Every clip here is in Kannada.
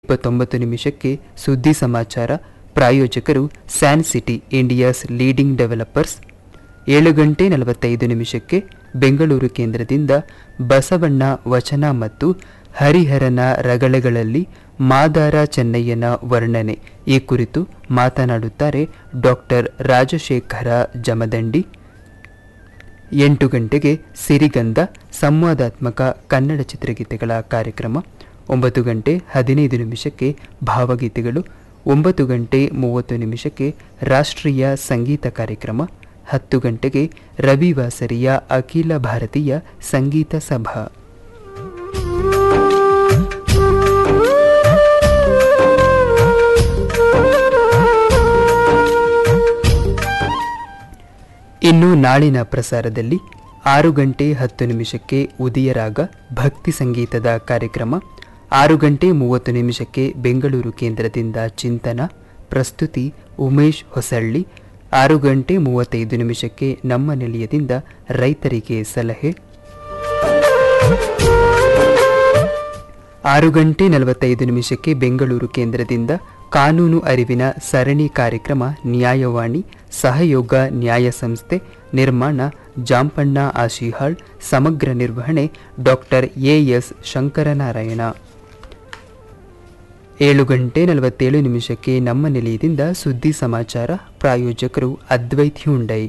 ಇಪ್ಪತ್ತೊಂಬತ್ತು ನಿಮಿಷಕ್ಕೆ ಸುದ್ದಿ ಸಮಾಚಾರ ಪ್ರಾಯೋಜಕರು San City India's leading developers ಏಳು ಗಂಟೆ ನಲವತ್ತೈದು ನಿಮಿಷಕ್ಕೆ ಬೆಂಗಳೂರು ಕೇಂದ್ರದಿಂದ ಬಸವಣ್ಣ ವಚನ ಮತ್ತು ಹರಿಹರನ ರಗಳೆಗಳಲ್ಲಿ ಮಾದಾರ ಚೆನ್ನಯ್ಯನ ವರ್ಣನೆ ಈ ಕುರಿತು ಮಾತನಾಡುತ್ತಾರೆ ಡಾಕ್ಟರ್ ರಾಜಶೇಖರ ಜಮದಂಡಿ ಎಂಟು ಗಂಟೆಗೆ ಸಿರಿಗಂಧ ಸಂವಾದಾತ್ಮಕ ಕನ್ನಡ ಚಿತ್ರಗೀತೆಗಳ ಕಾರ್ಯಕ್ರಮ ಒಂಬತ್ತು ಗಂಟೆ ಹದಿನೈದು ನಿಮಿಷಕ್ಕೆ ಭಾವಗೀತೆಗಳು ಒಂಬತ್ತು ಗಂಟೆ ಮೂವತ್ತು ನಿಮಿಷಕ್ಕೆ ರಾಷ್ಟ್ರೀಯ ಸಂಗೀತ ಕಾರ್ಯಕ್ರಮ ಹತ್ತು ಗಂಟೆಗೆ ರವಿವಾಸರಿಯ ಅಖಿಲ ಭಾರತೀಯ ಸಂಗೀತ ಸಭಾ ಇನ್ನು ನಾಳಿನ ಪ್ರಸಾರದಲ್ಲಿ ಆರು ಗಂಟೆ ಹತ್ತು ನಿಮಿಷಕ್ಕೆ ಉದಯರಾಗ ಭಕ್ತಿ ಸಂಗೀತದ ಕಾರ್ಯಕ್ರಮ ಆರು ಗಂಟೆ ಮೂವತ್ತು ನಿಮಿಷಕ್ಕೆ ಬೆಂಗಳೂರು ಕೇಂದ್ರದಿಂದ ಚಿಂತನ ಪ್ರಸ್ತುತಿ ಉಮೇಶ್ ಹೊಸಳ್ಳಿ ಆರು ಗಂಟೆ ಮೂವತ್ತೈದು ನಿಮಿಷಕ್ಕೆ ನಮ್ಮ ನಿಲಯದಿಂದ ರೈತರಿಗೆ ಸಲಹೆ ಆರು ಗಂಟೆ ನಲವತ್ತೈದು ನಿಮಿಷಕ್ಕೆ ಬೆಂಗಳೂರು ಕೇಂದ್ರದಿಂದ ಕಾನೂನು ಅರಿವಿನ ಸರಣಿ ಕಾರ್ಯಕ್ರಮ ನ್ಯಾಯವಾಣಿ ಸಹಯೋಗ ನ್ಯಾಯ ಸಂಸ್ಥೆ ನಿರ್ಮಾಣ ಜಾಂಪಣ್ಣ ಆಶಿಹಾಳ್ ಸಮಗ್ರ ನಿರ್ವಹಣೆ ಡಾಕ್ಟರ್ ಎಎಸ್ ಶಂಕರನಾರಾಯಣ ಏಳು ಗಂಟೆ ನಲವತ್ತೇಳು ನಿಮಿಷಕ್ಕೆ ನಮ್ಮ ನಿಲಯದಿಂದ ಸುದ್ದಿ ಸಮಾಚಾರ ಪ್ರಾಯೋಜಕರು ಅದ್ವೈತ್ ಹ್ಯುಂಡೈ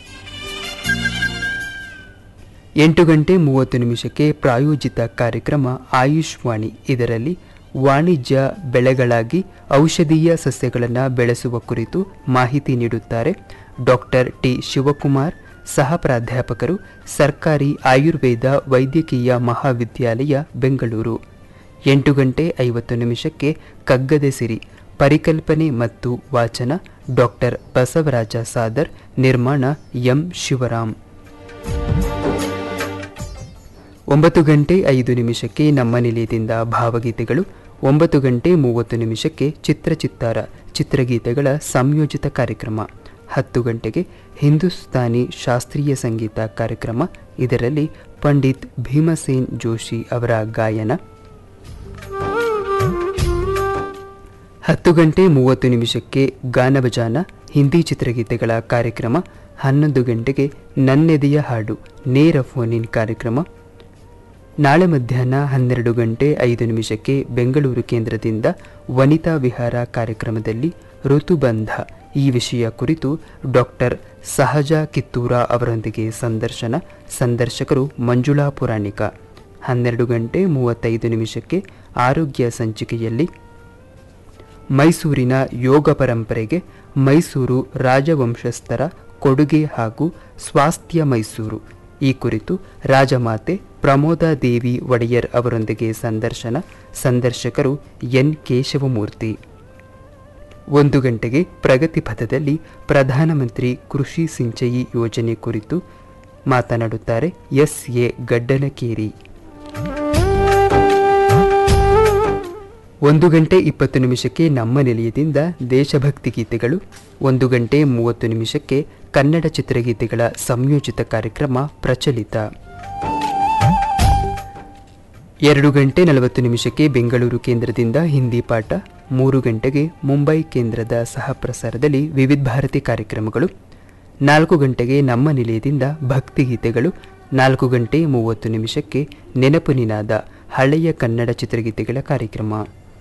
ಎಂಟು ಗಂಟೆ ಮೂವತ್ತು ನಿಮಿಷಕ್ಕೆ ಪ್ರಾಯೋಜಿತ ಕಾರ್ಯಕ್ರಮ ಆಯುಷ್ವಾಣಿ ಇದರಲ್ಲಿ ವಾಣಿಜ್ಯ ಬೆಳೆಗಳಾಗಿ ಔಷಧೀಯ ಸಸ್ಯಗಳನ್ನು ಬೆಳೆಸುವ ಕುರಿತು ಮಾಹಿತಿ ನೀಡುತ್ತಾರೆ ಡಾಕ್ಟರ್ ಟಿ ಶಿವಕುಮಾರ್ ಸಹ ಪ್ರಾಧ್ಯಾಪಕರು ಸರ್ಕಾರಿ ಆಯುರ್ವೇದ ವೈದ್ಯಕೀಯ ಮಹಾವಿದ್ಯಾಲಯ ಬೆಂಗಳೂರು ಎಂಟು ಗಂಟೆ ಐವತ್ತು ನಿಮಿಷಕ್ಕೆ ಕಗ್ಗದೆ ಸಿರಿ ಪರಿಕಲ್ಪನೆ ಮತ್ತು ವಾಚನ ಡಾಕ್ಟರ್ ಬಸವರಾಜ ಸಾದರ್ ನಿರ್ಮಾಣ ಎಂ ಶಿವರಾಮ್ ಒಂಬತ್ತು ಗಂಟೆ ಐದು ನಿಮಿಷಕ್ಕೆ ನಮ್ಮ ನಿಲಯದಿಂದ ಭಾವಗೀತೆಗಳು ಒಂಬತ್ತು ಗಂಟೆ ಮೂವತ್ತು ನಿಮಿಷಕ್ಕೆ ಚಿತ್ರಚಿತ್ತಾರ ಚಿತ್ರಗೀತೆಗಳ ಸಂಯೋಜಿತ ಕಾರ್ಯಕ್ರಮ ಹತ್ತು ಗಂಟೆಗೆ ಹಿಂದೂಸ್ತಾನಿ ಶಾಸ್ತ್ರೀಯ ಸಂಗೀತ ಕಾರ್ಯಕ್ರಮ ಇದರಲ್ಲಿ ಪಂಡಿತ್ ಭೀಮಸೇನ್ ಜೋಶಿ ಅವರ ಗಾಯನ ಹತ್ತು ಗಂಟೆ ಮೂವತ್ತು ನಿಮಿಷಕ್ಕೆ ಗಾನಭಜಾನ ಹಿಂದಿ ಚಿತ್ರಗೀತೆಗಳ ಕಾರ್ಯಕ್ರಮ ಹನ್ನೊಂದು ಗಂಟೆಗೆ ನನ್ನೆದೆಯ ಹಾಡು ನೇರ ಫೋನ್ ಇನ್ ಕಾರ್ಯಕ್ರಮ ನಾಳೆ ಮಧ್ಯಾಹ್ನ ಹನ್ನೆರಡು ಗಂಟೆ ಐದು ನಿಮಿಷಕ್ಕೆ ಬೆಂಗಳೂರು ಕೇಂದ್ರದಿಂದ ವನಿತಾ ವಿಹಾರ ಕಾರ್ಯಕ್ರಮದಲ್ಲಿ ಋತುಬಂಧ ಈ ವಿಷಯ ಕುರಿತು ಡಾಕ್ಟರ್ ಸಹಜ ಕಿತ್ತೂರ ಅವರೊಂದಿಗೆ ಸಂದರ್ಶನ ಸಂದರ್ಶಕರು ಮಂಜುಳಾ ಪುರಾಣಿಕ ಹನ್ನೆರಡು ಗಂಟೆ ಮೂವತ್ತೈದು ನಿಮಿಷಕ್ಕೆ ಆರೋಗ್ಯ ಸಂಚಿಕೆಯಲ್ಲಿ ಮೈಸೂರಿನ ಯೋಗ ಪರಂಪರೆಗೆ ಮೈಸೂರು ರಾಜವಂಶಸ್ಥರ ಕೊಡುಗೆ ಹಾಗೂ ಸ್ವಾಸ್ಥ್ಯ ಮೈಸೂರು ಈ ಕುರಿತು ರಾಜಮಾತೆ ಪ್ರಮೋದಾ ದೇವಿ ಒಡೆಯರ್ ಅವರೊಂದಿಗೆ ಸಂದರ್ಶನ ಸಂದರ್ಶಕರು ಎನ್ ಕೇಶವಮೂರ್ತಿ ಒಂದು ಗಂಟೆಗೆ ಪ್ರಗತಿ ಪಥದಲ್ಲಿ ಪ್ರಧಾನಮಂತ್ರಿ ಕೃಷಿ ಸಿಂಚಯಿ ಯೋಜನೆ ಕುರಿತು ಮಾತನಾಡುತ್ತಾರೆ ಎಸ್ ಎ ಗಡ್ಡನಕೇರಿ ಒಂದು ಗಂಟೆ ಇಪ್ಪತ್ತು ನಿಮಿಷಕ್ಕೆ ನಮ್ಮ ನಿಲಯದಿಂದ ದೇಶಭಕ್ತಿ ಗೀತೆಗಳು ಒಂದು ಗಂಟೆ ಮೂವತ್ತು ನಿಮಿಷಕ್ಕೆ ಕನ್ನಡ ಚಿತ್ರಗೀತೆಗಳ ಸಂಯೋಜಿತ ಕಾರ್ಯಕ್ರಮ ಪ್ರಚಲಿತ ಎರಡು ಗಂಟೆ ನಲವತ್ತು ನಿಮಿಷಕ್ಕೆ ಬೆಂಗಳೂರು ಕೇಂದ್ರದಿಂದ ಹಿಂದಿ ಪಾಠ ಮೂರು ಗಂಟೆಗೆ ಮುಂಬೈ ಕೇಂದ್ರದ ಸಹ ಪ್ರಸಾರದಲ್ಲಿ ವಿವಿಧ ಭಾರತಿ ಕಾರ್ಯಕ್ರಮಗಳು ನಾಲ್ಕು ಗಂಟೆಗೆ ನಮ್ಮ ನಿಲಯದಿಂದ ಭಕ್ತಿಗೀತೆಗಳು ನಾಲ್ಕು ಗಂಟೆ ಮೂವತ್ತು ನಿಮಿಷಕ್ಕೆ ನೆನಪು ನಿನಾದ ಹಳೆಯ ಕನ್ನಡ ಚಿತ್ರಗೀತೆಗಳ ಕಾರ್ಯಕ್ರಮ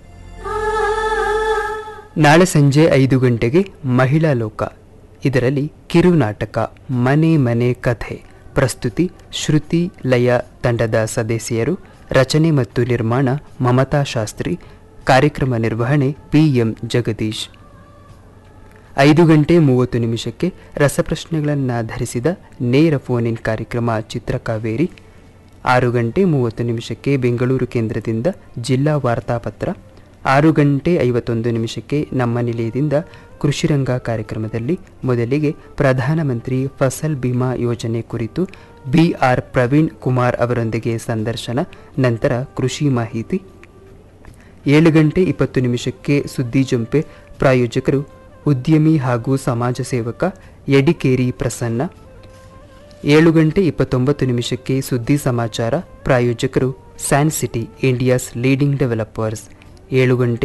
ನಾಳೆ ಸಂಜೆ ಐದು ಗಂಟೆಗೆ ಮಹಿಳಾ ಲೋಕ ಇದರಲ್ಲಿ ಕಿರು ನಾಟಕ ಮನೆ ಮನೆ ಕಥೆ ಪ್ರಸ್ತುತಿ ಶ್ರುತಿ ಲಯ ತಂಡದ ಸದಸ್ಯರು ರಚನೆ ಮತ್ತು ನಿರ್ಮಾಣ ಮಮತಾ ಶಾಸ್ತ್ರಿ ಕಾರ್ಯಕ್ರಮ ನಿರ್ವಹಣೆ ಪಿಎಂ ಜಗದೀಶ್ ಐದು ಗಂಟೆ ಮೂವತ್ತು ನಿಮಿಷಕ್ಕೆ ರಸಪ್ರಶ್ನೆಗಳನ್ನಾಧರಿಸಿದ ನೇರ ಫೋನ್ ಇನ್ ಕಾರ್ಯಕ್ರಮ ಚಿತ್ರಕಾವೇರಿ ಆರು ಗಂಟೆ ಮೂವತ್ತು ನಿಮಿಷಕ್ಕೆ ಬೆಂಗಳೂರು ಕೇಂದ್ರದಿಂದ ಜಿಲ್ಲಾ ವಾರ್ತಾಪತ್ರ ಆರು ಗಂಟೆ ಐವತ್ತೊಂದು ನಿಮಿಷಕ್ಕೆ ನಮ್ಮ ನಿಲಯದಿಂದ ಕೃಷಿರಂಗ ಕಾರ್ಯಕ್ರಮದಲ್ಲಿ ಮೊದಲಿಗೆ ಪ್ರಧಾನಮಂತ್ರಿ ಫಸಲ್ ಬಿಮಾ ಯೋಜನೆ ಕುರಿತು ಬಿಆರ್ ಪ್ರವೀಣ್ ಕುಮಾರ್ ಅವರೊಂದಿಗೆ ಸಂದರ್ಶನ ನಂತರ ಕೃಷಿ ಮಾಹಿತಿ ಏಳು ಗಂಟೆ ಇಪ್ಪತ್ತು ನಿಮಿಷಕ್ಕೆ ಸುದ್ದಿ ಜಂಪೆ ಪ್ರಾಯೋಜಕರು ಉದ್ಯಮಿ ಹಾಗೂ ಸಮಾಜ ಸೇವಕ ಎಡಿಕೇರಿ ಪ್ರಸನ್ನ ಏಳು ಗಂಟೆ ಇಪ್ಪತ್ತೊಂಬತ್ತು ನಿಮಿಷಕ್ಕೆ ಸುದ್ದಿ ಸಮಾಚಾರ ಪ್ರಾಯೋಜಕರು San City India's leading developers ಏಳು ಗಂಟೆ